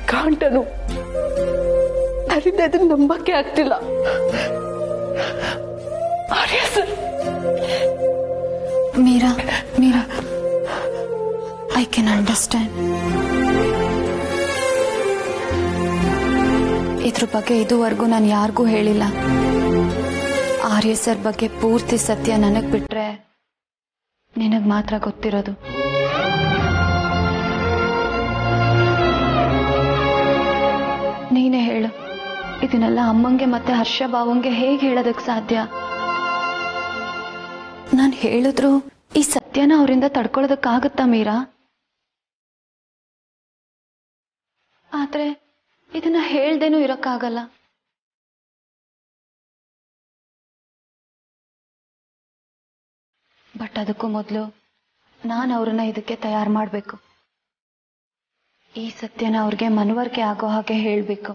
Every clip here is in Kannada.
ಕಾಂಟನು ನನ್ನಿಂದ ಅದನ್ನ ನಂಬಕ್ಕೆ ಆಗ್ತಿಲ್ಲ Arya sir Meera Meera I can understand ಇದ್ರ ಬಗ್ಗೆ ಇದುವರೆಗೂ ನಾನು ಯಾರಿಗೂ ಹೇಳಿಲ್ಲ ಆರ್ಯ ಸರ್ ಬಗ್ಗೆ ಪೂರ್ತಿ ಸತ್ಯ ನನಗ್ ಬಿಟ್ರೆ ನಿನಗ್ ಮಾತ್ರ ಗೊತ್ತಿರೋದು ನೀನೇ ಹೇಳು ಇದನ್ನೆಲ್ಲ ಅಮ್ಮಂಗೆ ಮತ್ತೆ ಹರ್ಷ ಭಾವಂಗೆ ಹೇಗೆ ಹೇಳೋದಕ್ ಸಾಧ್ಯ ನಾನು ಹೇಳಿದ್ರು ಈ ಸತ್ಯನ ಅವರಿಂದ ತಡ್ಕೊಳ್ಳೋದಕ್ಕಾಗತ್ತಾ ಮೀರಾ ಆದ್ರೆ ಇದನ್ನ ಹೇಳ್ದೇನೂ ಇರಕ್ಕಾಗಲ್ಲ ಬಟ್ ಅದಕ್ಕೂ ಮೊದಲು ನಾನು ಅವ್ರನ್ನ ಇದಕ್ಕೆ ತಯಾರು ಮಾಡಬೇಕು ಈ ಸತ್ಯನ ಅವ್ರಿಗೆ ಮನವರಿಕೆ ಆಗೋ ಹಾಗೆ ಹೇಳಬೇಕು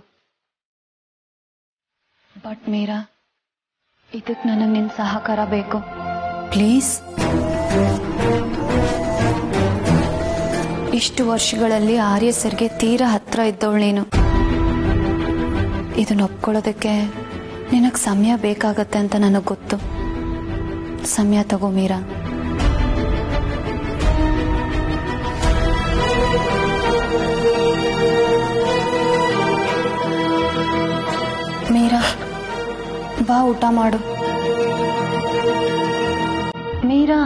ಬಟ್ ಮೀರಾ ಇದಕ್ಕೆ ನನಗೆ ನಿನ್ನ ಸಹಕಾರ ಬೇಕು ಪ್ಲೀಸ್ ಇಷ್ಟು ವರ್ಷಗಳಲ್ಲಿ ಆರ್ಯ ಸರ್ಗೆ ತೀರಾ ಹತ್ರ ಇದ್ದವಳು ನೀನು ಇದನ್ನ ಒಪ್ಕೊಳ್ಳೋದಕ್ಕೆ ನಿನಗೆ ಸಮಯ ಬೇಕಾಗತ್ತೆ ಅಂತ ನನಗೆ ಗೊತ್ತು ಸಮಯ ತಗೋ ಮೀರಾ ಮೀರಾ ಬಾ ಊಟ ಮಾಡು ಮೀರಾ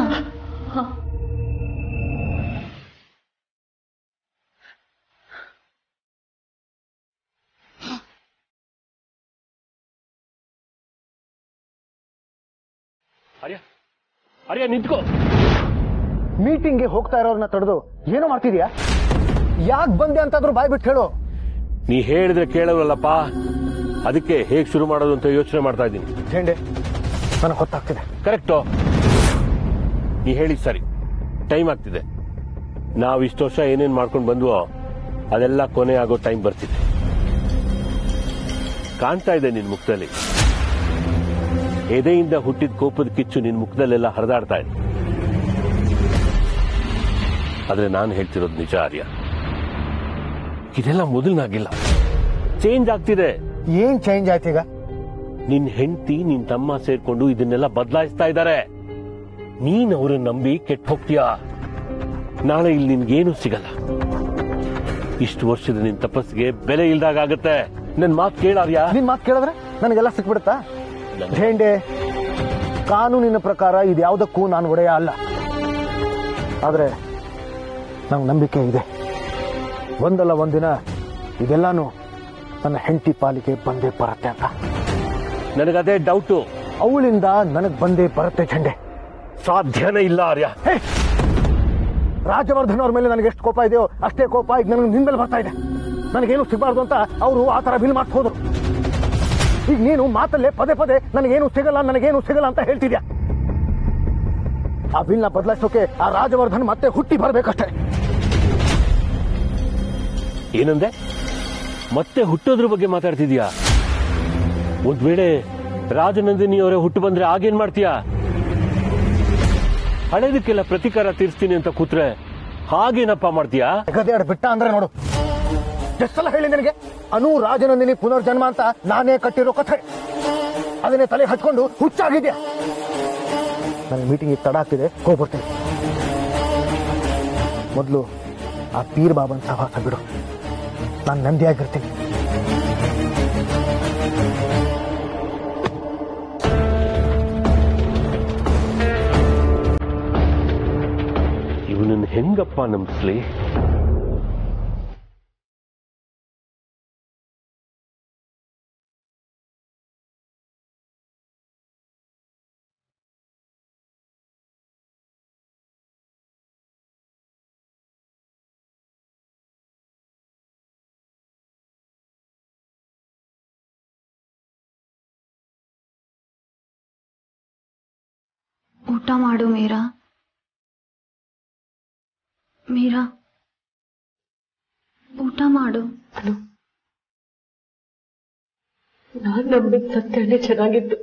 ಅರ್ಯ ಅರ್ಯ ನಿಂತ್ಕೋ ಮೀಟಿಂಗ್ಗೆ ಹೋಗ್ತಾ ಇರೋರ್ನ ತಡೆದು ಏನೋ ಮಾಡ್ತಿದ್ಯಾ ಯಾಕೆ ಬಂದೆ ಅಂತಾದ್ರೂ ಬಾಯ್ ಬಿಟ್ಟು ಹೇಳು ನೀ ಹೇಳಿದ್ರೆ ಕೇಳವಲ್ಲಪ್ಪ ಅದಕ್ಕೆ ಹೇಗ್ ಶುರು ಮಾಡೋದು ಅಂತ ಯೋಚನೆ ಮಾಡ್ತಾ ಇದ್ದೀನಿ ಝೇಂಡೆ ನನಗೆ ಹೊತ್ತಾಗ್ತಿದೆ ಕರೆಕ್ಟು ನೀ ಹೇಳಿ ಸರಿ ಟೈಮ್ ಆಗ್ತಿದೆ ನಾವು ಇಷ್ಟು ವರ್ಷ ಏನೇನ್ ಮಾಡ್ಕೊಂಡು ಬಂದ್ವೋ ಅದೆಲ್ಲ ಕೊನೆ ಆಗೋ ಟೈಮ್ ಬರ್ತಿದೆ ಕಾಣ್ತಾ ಇದೆ ನಿನ್ ಮುಖದಲ್ಲಿ ಎದೆಯಿಂದ ಹುಟ್ಟಿದ ಕೋಪದ ಕಿಚ್ಚು ನಿನ್ ಮುಖದಲ್ಲೆಲ್ಲ ಹರಿದಾಡ್ತಾ ಇದೆ ಆದ್ರೆ ನಾನು ಹೇಳ್ತಿರೋದು ನಿಜ ಆರ್ಯ ಇದೆಲ್ಲ ಮೊದಲನಾಗಿಲ್ಲ ಚೇಂಜ್ ಆಗ್ತಿದೆ ಏನ್ ಚೇಂಜ್ ಆಯ್ತೀಗ ನಿನ್ ಹೆಂಡತಿ ನಿನ್ ತಮ್ಮ ಸೇರ್ಕೊಂಡು ಇದನ್ನೆಲ್ಲ ಬದಲಾಯಿಸ್ತಾ ಇದ್ದಾರೆ ನೀನ್ ಅವ್ರನ್ನ ನಂಬಿ ಕೆಟ್ಟ ಹೋಗ್ತೀಯಾ ನಾಳೆ ಇಲ್ಲಿ ನಿನ್ಗೇನು ಸಿಗಲ್ಲ ಇಷ್ಟು ವರ್ಷದ ನಿನ್ ತಪಸ್ಸಿಗೆ ಬೆಲೆ ಇಲ್ದಾಗ ಆಗತ್ತೆ ನನ್ ಮಾತು ಕೇಳಾರ್ಯ ನಿನ್ ಮಾತು ಕೇಳಿದ್ರೆ ನನಗೆಲ್ಲ ಸಿಕ್ಬಿಡುತ್ತಾ ಝೇಂಡೆ ಕಾನೂನಿನ ಪ್ರಕಾರ ಇದ್ಯಾವುದಕ್ಕೂ ನಾನು ಒಡೆಯ ಅಲ್ಲ ಆದ್ರೆ ನಂಗೆ ನಂಬಿಕೆ ಇದೆ ಒಂದಲ್ಲ ಒಂದಿನ ಇದೆಲ್ಲಾನು ನನ್ನ ಹೆಂಡತಿ ಪಾಲಿಗೆ ಬಂದೇ ಬರುತ್ತೆ ಅಂತ ನನಗದೇ ಡೌಟು ಅವಳಿಂದ ನನಗ್ ಬಂದೇ ಬರುತ್ತೆ ಝಂಡೆ ಸಾಧ್ಯನೇ ಇಲ್ಲ ಆರ್ಯ ಹೇ! ರಾಜವರ್ಧನ್ ಅವ್ರ ಮೇಲೆ ನನಗೆ ಎಷ್ಟು ಕೋಪ ಇದೆಯೋ ಅಷ್ಟೇ ಕೋಪ ಈಗ ನನಗೆ ನಿನ್ ಮೇಲೆ ಬರ್ತಾ ಇದೆ ನನಗೇನು ಸಿಗಬಾರ್ದು ಅಂತ ಅವರು ಆ ತರ ಬಿಲ್ ಮಾಡ್ಸಿ ಹೋದ್ರು ಈಗ ನೀನು ಮಾತಲ್ಲೇ ಪದೇ ಪದೇ ನನಗೇನು ಸಿಗಲ್ಲ ನನಗೇನು ಸಿಗಲ್ಲ ಅಂತ ಹೇಳ್ತಿದ್ಯಾ ಆ ಬಿಲ್ನ ಬದಲಾಯಿಸೋಕೆ ಆ ರಾಜವರ್ಧನ್ ಮತ್ತೆ ಹುಟ್ಟಿ ಬರ್ಬೇಕಷ್ಟೇ ಏನಂದೆ ಮತ್ತೆ ಹುಟ್ಟೋದ್ರ ಬಗ್ಗೆ ಮಾತಾಡ್ತಿದ್ಯಾ ಒಂದ್ ವೇಳೆ ರಾಜನಂದಿನಿ ಅವರೇ ಹುಟ್ಟು ಬಂದ್ರೆ ಆಗೇನ್ ಮಾಡ್ತೀಯಾ ಹಳೇದಕ್ಕೆಲ್ಲ ಪ್ರತಿಕಾರ ತೀರಿಸ್ತೀನಿ ಅಂತ ಕೂತ್ರೆ ಹಾಗೇನಪ್ಪ ಮಾಡ್ತೀಯಾ ಗದೆಯಾಡ್ ಬಿಟ್ಟ ಅಂದ್ರೆ ನೋಡು ಎಷ್ಟೆಲ್ಲ ಹೇಳಿ ನನಗೆ ಅನು ರಾಜನಂದಿನಿ ಪುನರ್ಜನ್ಮ ಅಂತ ನಾನೇ ಕಟ್ಟಿರೋ ಕಥೆ ಅದನ್ನೇ ತಲೆ ಹಚ್ಕೊಂಡು ಹುಚ್ಚಾಗಿದ್ಯಾ ನನ್ನ ಮೀಟಿಂಗ್ ತಡ ಆಗ್ತಿದೆ ಹೋಗ್ಬರ್ತೀನಿ ಮೊದಲು ಆ ಪೀರ್ ಬಾಬನ್ ಸಹವಾಸ ಬಿಡು ನಾನು ನಂದಿಯಾಗಿರ್ತೀನಿ ಇವನನ್ನ ಹೆಂಗಪ್ಪ ನಂಬಿಸ್ಲಿ ಊಟ ಮಾಡು ಮೀರಾ ಮೀರಾ ಊಟ ಮಾಡು ನಾನ್ ನಂಬಿದ ಸತ್ಯನೇ ಚೆನ್ನಾಗಿತ್ತು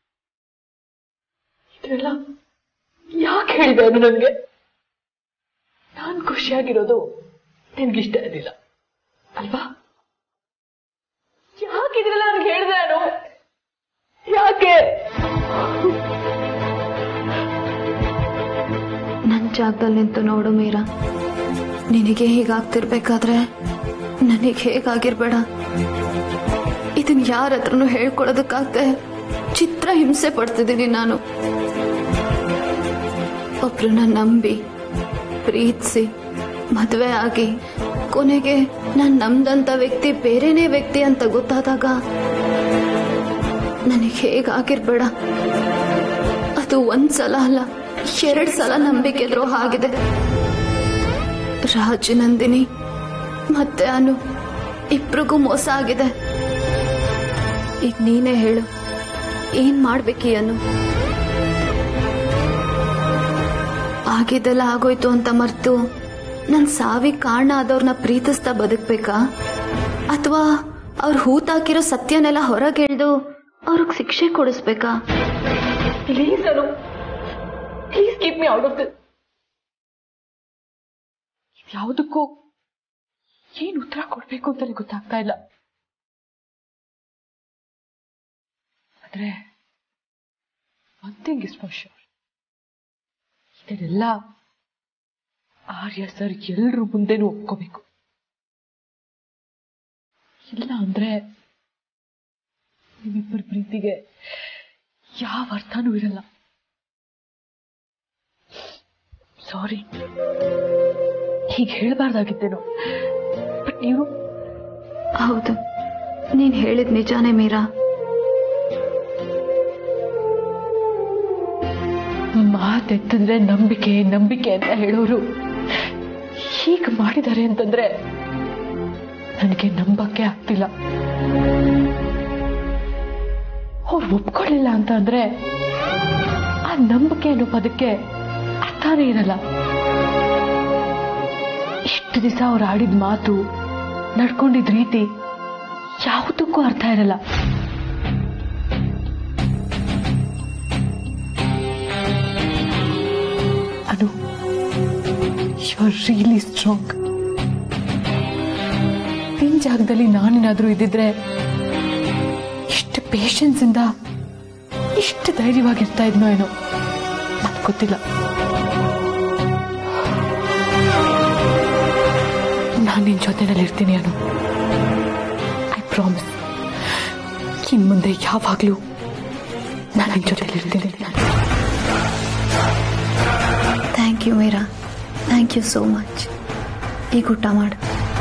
ಇದೆಲ್ಲ ಯಾಕೆ ಹೇಳಿದೆ ಅದು ನನ್ಗೆ ನಾನ್ ಖುಷಿಯಾಗಿರೋದು ನಿನ್ಗಿಷ್ಟ ಇರಲಿಲ್ಲ ಅಲ್ವಾ ಯಾಕೆ ನನ್ನ ಜಾಗದಲ್ಲಿ ನಿಂತು ನೋಡು ಮೀರಾ ನಿನಗೆ ಹೀಗಾಗ್ತಿರ್ಬೇಕಾದ್ರೆ ನನಗೆ ಹೇಗಾಗಿರ್ಬೇಡ ಇದನ್ ಯಾರ ಹತ್ರನೂ ಹೇಳ್ಕೊಡೋದಕ್ಕಾಗ್ದೆ ಚಿತ್ರ ಹಿಂಸೆ ಪಡ್ತಿದ್ದೀನಿ ನಾನು ಒಬ್ರನ್ನ ನಂಬಿ ಪ್ರೀತಿಸಿ ಮದುವೆ ಆಗಿ ಕೊನೆಗೆ ನಾನ್ ನಮ್ದಂತ ವ್ಯಕ್ತಿ ಬೇರೆನೇ ವ್ಯಕ್ತಿ ಅಂತ ಗೊತ್ತಾದಾಗ ನನಗೆ ಹೇಗಾಗಿರ್ಬೇಡ ಅದು ಒಂದ್ಸಲ ಅಲ್ಲ ಎರಡ್ ಸಲ ನಂಬಿಕೆ ದ್ರೋಹ ಆಗಿದೆ ರಾಜನಂದಿನಿ ಮತ್ತೆ ಅನು ಇಬ್ರಿಗೂ ಮೋಸ ಆಗಿದೆ ಈಗ ನೀನೇ ಹೇಳು ಏನ್ ಮಾಡ್ಬೇಕಿ ಅನು ಆಗಿದ್ದೆಲ್ಲ ಆಗೋಯ್ತು ಅಂತ ಮರ್ತು ನನ್ ಸಾವಿಗೆ ಕಾರಣ ಆದವ್ರನ್ನ ಪ್ರೀತಿಸ್ತಾ ಬದುಕ್ಬೇಕಾ ಅಥವಾ ಅವ್ರ ಹೂತಾಕಿರೋ ಸತ್ಯನೆಲ್ಲ ಹೊರಗೆಳ್ದು ಅವ್ರಿಗೆ ಶಿಕ್ಷೆ ಕೊಡಿಸ್ಬೇಕಾ please Anu please keep me out of this ಯಾವುದಕ್ಕೂ ಏನ್ ಉತ್ತರ ಕೊಡ್ಬೇಕು ಅಂತಲೇ ಗೊತ್ತಾಗ್ತಾ ಇಲ್ಲ ಆದ್ರೆ one thing is for sure ಇದನ್ನೆಲ್ಲ ಆರ್ಯ ಸರ್ ಎಲ್ರ ಮುಂದೆನೂ ಒಪ್ಕೋಬೇಕು ಇಲ್ಲ ಅಂದ್ರೆ ನಿಮ್ಮಿಬ್ಬರ ಪ್ರೀತಿಗೆ ಯಾವ ಅರ್ಥನೂ ಇರಲ್ಲ ಸಾರಿ ಹೀಗೆ ಹೇಳ್ಬಾರ್ದಾಗಿತ್ತೇನೋ ಬಟ್ ನೀವು ಹೌದು ನೀನ್ ಹೇಳಿದ್ ನಿಜಾನೇ ಮೀರಾ ಮಾತೆತ್ತಿದ್ರೆ ನಂಬಿಕೆ ನಂಬಿಕೆ ಅಂತ ಹೇಳೋರು ಹೀಗೆ ಮಾಡಿದ್ದಾರೆ ಅಂತಂದ್ರೆ ನನಗೆ ನಂಬಕ್ಕೆ ಆಗ್ತಿಲ್ಲ ಅವ್ರು ಒಪ್ಕೊಳ್ಳಿಲ್ಲ ಅಂತ ಅಂದ್ರೆ ಆ ನಂಬಿಕೆ ಅನ್ನೋ ಪದಕ್ಕೆ ಅರ್ಥನೇ ಇರಲ್ಲ ಇಷ್ಟು ದಿವಸ ಅವ್ರು ಆಡಿದ ಮಾತು ನಡ್ಕೊಂಡಿದ್ ರೀತಿ ಯಾವುದಕ್ಕೂ ಅರ್ಥ ಇರಲ್ಲ Anu you are really strong ನಿನ್ ಜಾಗದಲ್ಲಿ ನಾನೇನಾದ್ರೂ ಇದ್ದಿದ್ರೆ ಇಷ್ಟು ಪೇಷನ್ಸ್ ಇಂದ ಇಷ್ಟು ಧೈರ್ಯವಾಗಿರ್ತಾ ಇದ್ನೋ ಏನೋ ನನ್ಗೆ ಗೊತ್ತಿಲ್ಲ ನಾನು ನಿನ್ ಜೊತೆನಲ್ಲಿ ಇರ್ತೀನಿ ಅನು ಐ ಪ್ರಾಮಿಸ್ ಇನ್ ಮುಂದೆ ಯಾವಾಗ್ಲೂ ನಾನು ನಿನ್ ಜೊತೆಲಿ ಇರ್ತೀನಿ thank you Meera thank you so much ಈಗ ಊಟ ಮಾಡು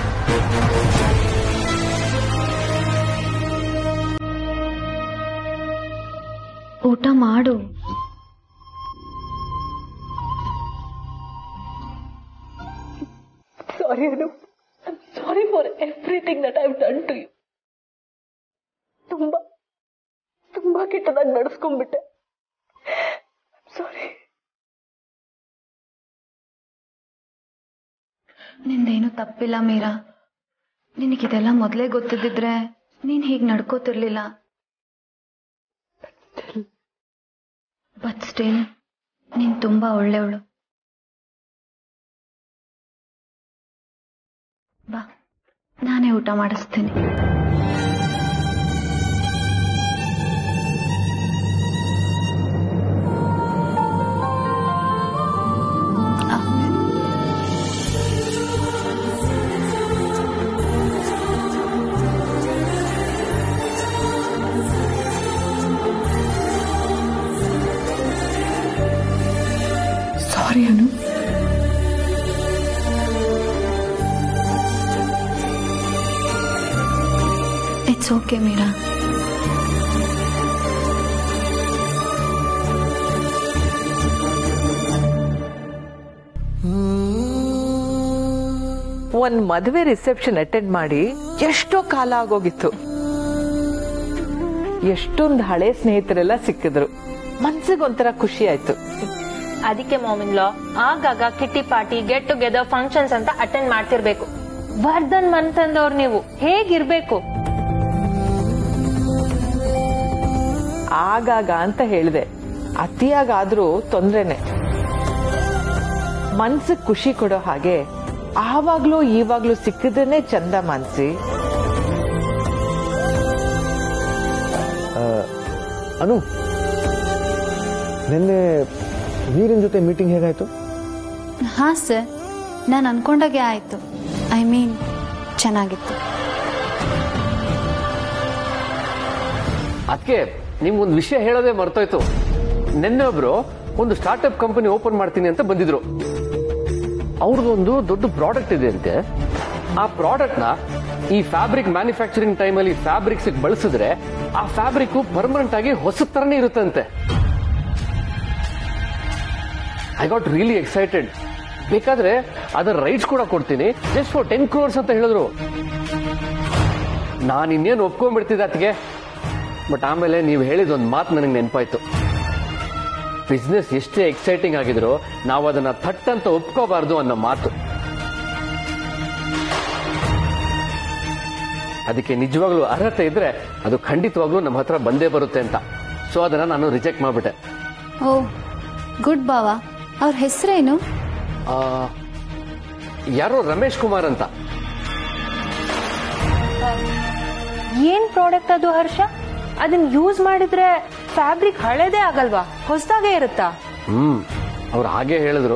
ಊಟ ಮಾಡು sorry Anu sorry for everything that I've done to you ತುಂಬಾ ತುಂಬಾ ಕೆಟ್ಟದಾಗಿ ನಡೆಸ್ಕೊಂಡ್ಬಿಟ್ಟೆ ಸಾರಿ ನಿಂದೇನು ತಪ್ಪಿಲ್ಲ ಮೀರಾ ನಿನಗಿದೆಲ್ಲ ಮೊದಲೇ ಗೊತ್ತಿದ್ದಿದ್ರೆ ನೀನ್ ಹೀಗ್ ನಡ್ಕೋತಿರ್ಲಿಲ್ಲ ಬಟ್ ಸ್ಟಿಲ್ ನೀನ್ ತುಂಬಾ ಒಳ್ಳೆಯವಳು ಬಾ ನಾನೇ ಊಟ ಮಾಡಿಸ್ತೀನಿ ಆ. Sorry Anu it's okay Meera ಒಂದ್ ಮದುವೆ ರಿಸೆಪ್ಷನ್ ಅಟೆಂಡ್ ಮಾಡಿ ಎಷ್ಟೋ ಕಾಲ ಆಗೋಗಿತ್ತು ಎಷ್ಟೊಂದ್ ಹಳೆ ಸ್ನೇಹಿತರೆಲ್ಲ ಸಿಕ್ಕಿದ್ರು ಮನ್ಸಿಗೆ ಒಂಥರ ಖುಷಿ ಆಯ್ತು ಅದಕ್ಕೆ ಮಾಮಿನ್ ಲಾ ಆಗಾಗ kitty party get together functions ಅಂತ ಅಟೆಂಡ್ ಮಾಡ್ತಿರ್ಬೇಕು ವರ್ಧನ್ ಮನ್ತಂದವ್ರು ನೀವು ಹೇಗಿರ್ಬೇಕು ಆಗಾಗ ಅಂತ ಹೇಳಿದೆ ಅತಿಯಾಗಾದ್ರೂ ತೊಂದ್ರೆನೆ ಮನ್ಸಿಗೆ ಖುಷಿ ಕೊಡೋ ಹಾಗೆ ಆವಾಗ್ಲೂ ಈವಾಗ್ಲೂ ಸಿಕ್ಕಿದ್ರೇನೆ ಚಂದ ಮನ್ಸಿ ಅನು ನಿನ್ನೆ ನೀರಿನ ಜೊತೆ ಮೀಟಿಂಗ್ ಹೇಗಾಯ್ತು ಹಾ ಸರ್ ನಾನು ಅನ್ಕೊಂಡಾಗೆ ಆಯ್ತು ಐ ಮೀನ್ ಚೆನ್ನಾಗಿತ್ತು ಅದಕ್ಕೆ ನಿಮ್ಗೊಂದು ವಿಷಯ ಹೇಳೋದೇ ಮರ್ತೋಯ್ತು ನಿನ್ನೆ ಒಬ್ರು ಒಂದು ಸ್ಟಾರ್ಟ್ಅಪ್ ಕಂಪನಿ ಓಪನ್ ಮಾಡ್ತೀನಿ ಅಂತ ಬಂದಿದ್ರು ಅವ್ರದ್ದೊಂದು ದೊಡ್ಡ ಪ್ರಾಡಕ್ಟ್ ಇದೆ ಅಂತೆ ಆ ಪ್ರಾಡಕ್ಟ್ ನ ಈ ಫ್ಯಾಬ್ರಿಕ್ ಮ್ಯಾನುಫ್ಯಾಕ್ಚರಿಂಗ್ ಟೈಮಲ್ಲಿ ಫ್ಯಾಬ್ರಿಕ್ಸ್ ಬಳಸಿದ್ರೆ ಆ ಫ್ಯಾಬ್ರಿಕ್ ಪರ್ಮನೆಂಟ್ ಆಗಿ ಹೊಸ ತರನೇ ಇರುತ್ತಂತೆ ಐ ಗಾಟ್ ರಿಯಲಿ ಎಕ್ಸೈಟೆಡ್ ಬೇಕಾದ್ರೆ ಅದರ ರೈಟ್ಸ್ ಕೂಡ ಕೊಡ್ತೀನಿ ಜಸ್ಟ್ ಫಾರ್ ಟೆನ್ ಕ್ರೋರ್ಸ್ ಅಂತ ಹೇಳಿದ್ರು ನಾನು ಇನ್ನೇನು ಒಪ್ಕೊಂಡ್ಬಿಡ್ತಿದ್ದೆ ಅದಕ್ಕೆ ಬಟ್ ಆಮೇಲೆ ನೀವು ಹೇಳಿದೊಂದು ಮಾತು ನನಗೆ ನೆನಪಾಯ್ತು ಬಿಸ್ನೆಸ್ ಎಷ್ಟೇ ಎಕ್ಸೈಟಿಂಗ್ ಆಗಿದ್ರು ನಾವು ಅದನ್ನ ಥಟ್ ಅಂತ ಒಪ್ಕೋಬಾರ್ದು ಅನ್ನೋ ಮಾತು ಅದಕ್ಕೆ ನಿಜವಾಗ್ಲೂ ಅರ್ಹತೆ ಇದ್ರೆ ಅದು ಖಂಡಿತವಾಗ್ಲೂ ನಮ್ಮ ಹತ್ರ ಬಂದೇ ಬರುತ್ತೆ ಅಂತ ಸೊ ಅದನ್ನ ನಾನು ರಿಜೆಕ್ಟ್ ಮಾಡ್ಬಿಟ್ಟೆ ಓ ಗುಡ್ ಬಾವ ಅವ್ರ ಹೆಸರೇನು ಆ, ಯಾರೋ ರಮೇಶ್ ಕುಮಾರ್ ಅಂತ ಏನ್ ಪ್ರಾಡಕ್ಟ್ ಅದು ಹರ್ಷ ಅದನ್ನ ಯೂಸ್ ಮಾಡಿದ್ರೆ ಫ್ಯಾಬ್ರಿಕ್ ಹಳೇದೇ ಆಗಲ್ವಾ ಹೊಸದಾಗೆ ಇರುತ್ತಾ ಹ್ಮ್ ಅವ್ರು ಹಾಗೆ ಹೇಳಿದ್ರು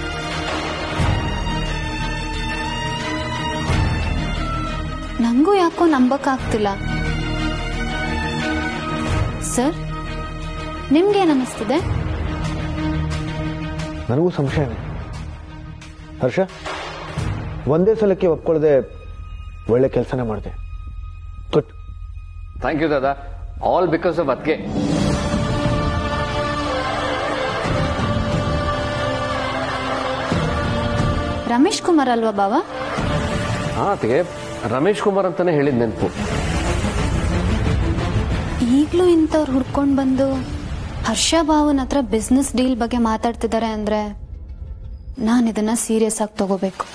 ನಂಗೂ ಯಾಕೋ ನಂಬಕ್ಕಾಗ್ತಿಲ್ಲ ಸರ್ ನಿಮ್ಗೇನ್ ಅನ್ನಿಸ್ತಿದೆ ನನಗೂ ಸಂಶಯನೇ ಹರ್ಷ ಒಂದೇ ಸಲಕ್ಕೆ ಒಪ್ಕೊಳ್ಳದೆ ಒಳ್ಳೆ ಕೆಲಸನೇ ಮಾಡಿದೆ ಗುಡ್ ಥ್ಯಾಂಕ್ ಯು ದಾದಾ ಆಲ್ ಬಿಕಾಸ್ ಆಫ್ ಅದಕ್ಕೆ ರಮೇಶ್ ಕುಮಾರ್ ಅಲ್ವಾ ಬಾವ ಹಾ ಅದಕ್ಕೆ ರಮೇಶ್ ಕುಮಾರ್ ಅಂತಾನೆ ಹೇಳಿದ್ ನೆನಪು ಈಗ್ಲೂ ಇಂಥವ್ರು ಹುಡ್ಕೊಂಡ್ ಬಂದು ಹರ್ಷ ಭಾವನ್ ಹತ್ರ ಬಿಸ್ನೆಸ್ ಡೀಲ್ ಬಗ್ಗೆ ಮಾತಾಡ್ತಿದ್ದಾರೆ ಅಂದ್ರೆ ನಾನು ಇದನ್ನ ಸೀರಿಯಸ್ ಆಗಿ ತಗೋಬೇಕು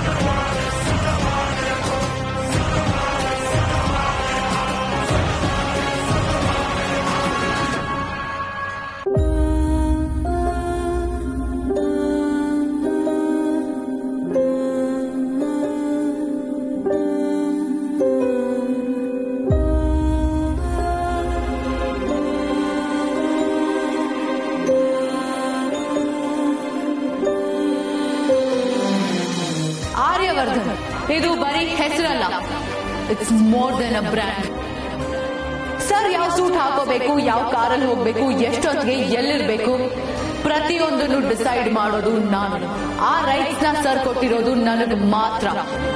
ಆರ್ಯವರ್ಧನ್ ಇದು ಬರೀ ಹೆಸರಲ್ಲ it's more than a brand sir ಯಾವ ಸೂಟ್ ಹಾಕೋಬೇಕು ಯಾವ ಕಾರಲ್ಲಿ ಹೋಗ್ಬೇಕು ಎಷ್ಟೊತ್ತಿಗೆ ಎಲ್ಲಿರ್ಬೇಕು ಪ್ರತಿಯೊಂದನ್ನು ಡಿಸೈಡ್ ಮಾಡೋದು ನಾನು ಆ ರೈಟ್ಸ್ ನ ಸರ್ ಕೊಟ್ಟಿರೋದು ನನಗೆ ಮಾತ್ರ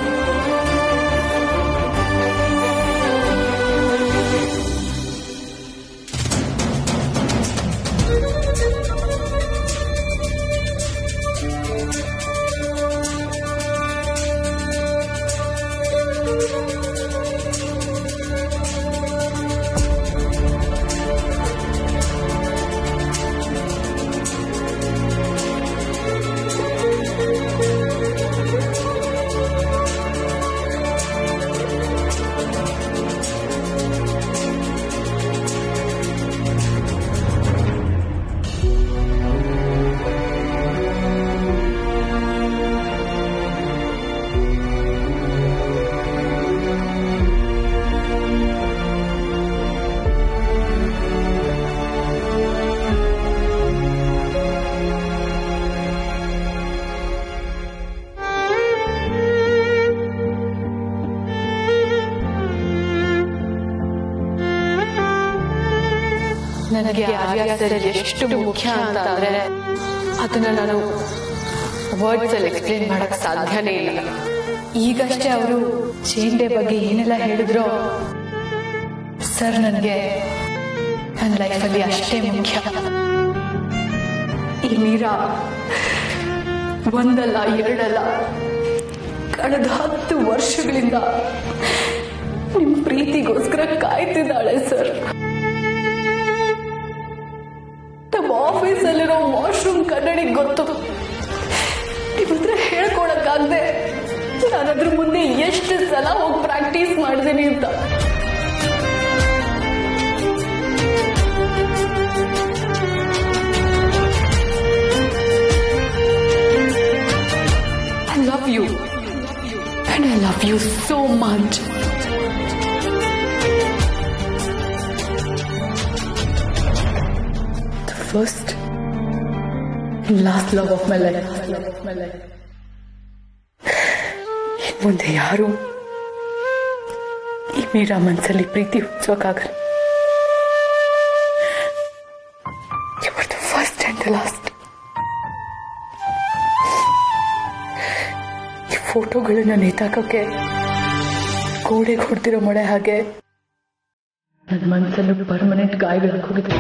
ನನಗೆ ಆರ್ಯ ಸರ್ ಎಷ್ಟು ಮುಖ್ಯ ಅಂತ ಅಂದ್ರೆ ಅದನ್ನ ನಾನು ವರ್ಡ್ಸ್ ಅಲ್ಲಿ ಎಕ್ಸ್ಪ್ಲೇನ್ ಮಾಡಕ್ ಸಾಧ್ಯನೇ ಇಲ್ಲ ಈಗಷ್ಟೇ ಅವರು ಚೇನ್ ಡೇ ಬಗ್ಗೆ ಏನೆಲ್ಲ ಹೇಳಿದ್ರೋ ಸರ್ ನನಗೆ ನನ್ನ ಲೈಫಲ್ಲಿ ಅಷ್ಟೇ ಮುಖ್ಯ ಈ ಮೀರಾ ಒಂದಲ್ಲ ಎರಡಲ್ಲ ಕಳೆದ ಹತ್ತು ವರ್ಷಗಳಿಂದ ನಿಮ್ ಪ್ರೀತಿಗೋಸ್ಕರ ಕಾಯ್ತಿದ್ದಾಳೆ ಸರ್ ನಮ್ಮ ಆಫೀಸಲ್ಲಿರೋ ವಾಶ್ರೂಮ್ ಕನ್ನಡಿ ಗೊತ್ತು ನಿಮ್ಮ ಹತ್ರ ಹೇಳ್ಕೊಳಕ್ಕಾಗ್ದೆ ನಾನು ಅದ್ರ ಮುಂದೆ ಎಷ್ಟು ಸಲ ಹೋಗಿ ಪ್ರಾಕ್ಟೀಸ್ ಮಾಡಿದ್ದೀನಿ ಅಂತ I love you. And I love you so much. First last love of my life ಮುಂದೆ ಯಾರು ಈ ಮೀರಾ ಮನಸ್ಸಲ್ಲಿ ಪ್ರೀತಿ ಹುಚ್ಚೋಕ್ಕಾಗಲ್ಲ ಫಸ್ಟ್ ಅಂಡ್ ಲಾಸ್ಟ್ ಈ ಫೋಟೋಗಳನ್ನ ನೇತಾಕೋಕೆ ಗೋಡೆಗೆ ಹೊಡೆದಿರೋ ಮೊಳೆ ಹಾಗೆ ನನ್ನ ಮನಸ್ಸನ್ನು ಪರ್ಮನೆಂಟ್ ಗಾಯಗಳಕ್ಕೆ ಹೋಗಿದೆ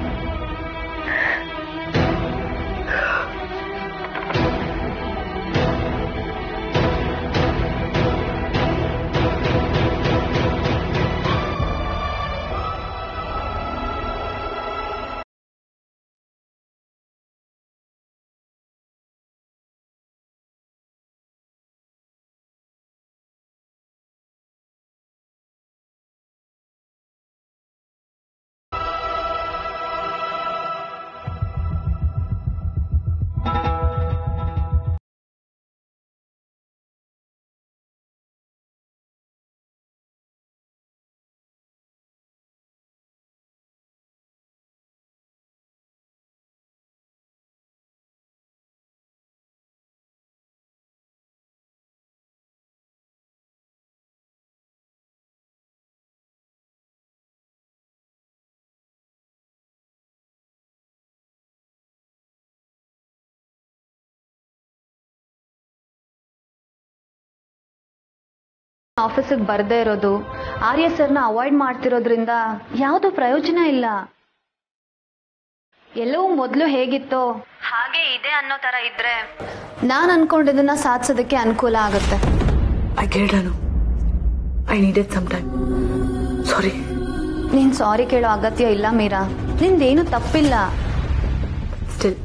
ಆಫೀಸಿಗೆ ಬರ್ದೇ ಇರೋದು ಆರ್ಯ ಸರ್ನ ಅವಾಯ್ಡ್ ಮಾಡ್ತಿರೋದ್ರಿಂದ ಯಾವುದು ಪ್ರಯೋಜನ ಇಲ್ಲ ಎಲ್ಲವೂ ಮೊದಲು ಹೇಗಿತ್ತೋ ಹಾಗೆ ಇದೆ ಅನ್ನೋ ತರ ಇದ್ರೆ ನಾನು ಅನ್ಕೊಂಡಿದ್ದನ್ನ ಸಾಧಿಸೋದಕ್ಕೆ ಅನುಕೂಲ ಆಗುತ್ತೆ ಐ ಗೆಲ್ಡನು I needed some time sorry ನೀನ್ ಸಾರಿ ಕೇಳೋ ಅಗತ್ಯ ಇಲ್ಲ ಮೀರಾ ನಿಂದೇನು ತಪ್ಪಿಲ್ಲ ಸ್ಟಿಲ್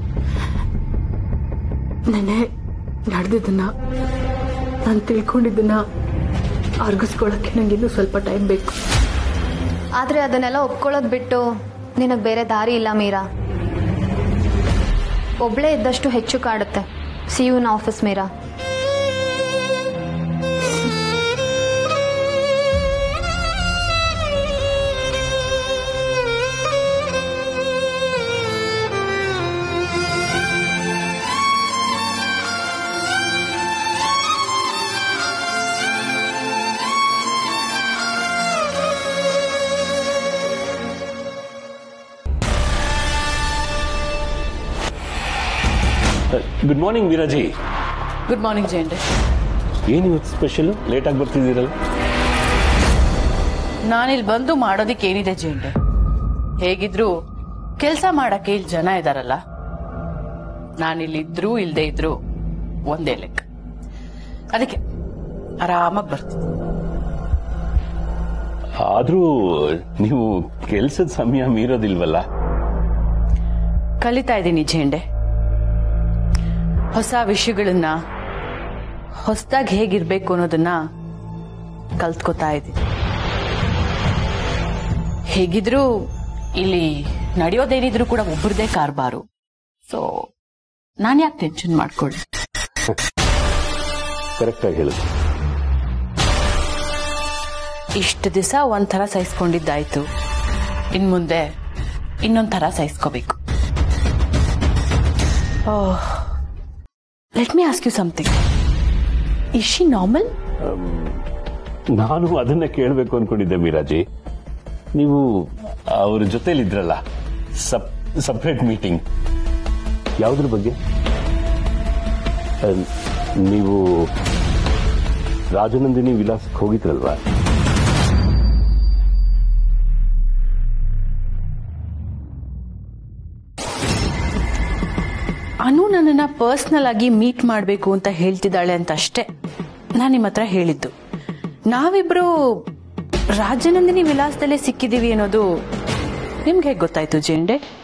ನೆನೆ ನಡೆದಿದ್ದನ್ನ ನಾನು ತಿಳ್ಕೊಂಡಿದ್ದನ್ನ ಅರ್ಗಿಸ್ಕೊಳಕ್ಕೆ ನಂಗೆ ಇನ್ನೂ ಸ್ವಲ್ಪ ಟೈಮ್ ಬೇಕು ಆದ್ರೆ ಅದನ್ನೆಲ್ಲ ಒಪ್ಕೊಳ್ಳೋದ್ ಬಿಟ್ಟು ನಿನಗ್ ಬೇರೆ ದಾರಿ ಇಲ್ಲ ಮೀರಾ ಒಬ್ಳೇ ಇದ್ದಷ್ಟು ಹೆಚ್ಚು ಕಾಡುತ್ತೆ see you office Meera good morning Veeraji good morning ಜಯಂಡೆ ಏನು ಇವತ್ತು ಸ್ಪೆಷಲ್ ಲೇಟಾಗಿ ಬರ್ತಿದ್ದೀರಲ್ಲ ನಾನಿಲ್ಲಿ ಬಂದು ಮಾಡೋದಿಕ್ಕೆ ಏನಿದೆ ಜಯಂಡೆ ಹೇಗಿದ್ರು ಕೆಲಸ ಮಾಡಕ್ಕೆ ಇಲ್ಲಿ ಜನ ಇದಾರಲ್ಲ ನಾನಿಲ್ಲಿದ್ರು ಇಲ್ದೇ ಇದ್ರು ಒಂದೇ ಲೆಕ್ಕ ಅದಕ್ಕೆ ಆರಾಮಾಗಿ ಬರ್ತೀನಿ ಆದ್ರೂ ನೀವು ಕೆಲ್ಸದ ಸಮಯ ಮೀರೋದಿಲ್ವಲ್ಲ ಕಲಿತಾ ಇದ್ದೀನಿ ಜೇಂಡೆ ಹೊಸ ವಿಷಯಗಳನ್ನ ಹೊಸದಾಗಿ ಹೇಗಿರ್ಬೇಕು ಅನ್ನೋದನ್ನ ಕಲ್ತ್ಕೋತಾ ಇದ್ದೀನಿ ಹೇಗಿದ್ರು ಇಲ್ಲಿ ನಡೆಯೋದೇನಿದ್ರು ಕೂಡ ಒಬ್ಬರದೇ ಕಾರ್ಬಾರು ಸೊ ನಾನು ಯಾಕೆ ಟೆನ್ಷನ್ ಮಾಡ್ಕೊಳ್ಳಿ ಕರೆಕ್ಟಾಗಿ ಹೇಳಿದ್ರು ಇಷ್ಟು ದಿವಸ ಒಂಥರ ಸಹಿಸ್ಕೊಂಡಿದ್ದಾಯ್ತು ಇನ್ ಮುಂದೆ ಇನ್ನೊಂದ್ ಥರ ಸಹಿಸ್ಕೋಬೇಕು let me ask you something is she normal ನಾನು ಅದನ್ನ ಕೇಳಬೇಕು ಅನ್ಕೊಂಡಿದ್ದೆ ಮೀರಾಜಿ ನೀವು ಅವ್ರ ಜೊತೆಲಿದ್ರಲ್ಲ ಸಪ್ ಸಪ್ರೇಟ್ ಮೀಟಿಂಗ್ ಯಾವುದ್ರ ಬಗ್ಗೆ ಅಹ್, ನೀವು ರಾಜನಂದಿನಿ ವಿಲಾಸಕ್ಕೆ ಹೋಗಿದ್ರಲ್ವಾ ಅನು ನನ್ನನ್ನ ಪರ್ಸನಲ್ ಆಗಿ ಮೀಟ್ ಮಾಡಬೇಕು ಅಂತ ಹೇಳ್ತಿದ್ದಾಳೆ ಅಂತ ಅಷ್ಟೇ ನಾನು ನಿಮ್ಮ ಹತ್ರ ಹೇಳಿದ್ದು ನಾವಿಬ್ರು ರಾಜನಂದಿನಿ ವಿಲಾಸದಲ್ಲೇ ಸಿಕ್ಕಿದೀವಿ ಅನ್ನೋದು ನಿಮ್ಗೆ ಹೇಗೆ ಗೊತ್ತಾಯ್ತು ಜೇಂಡೆ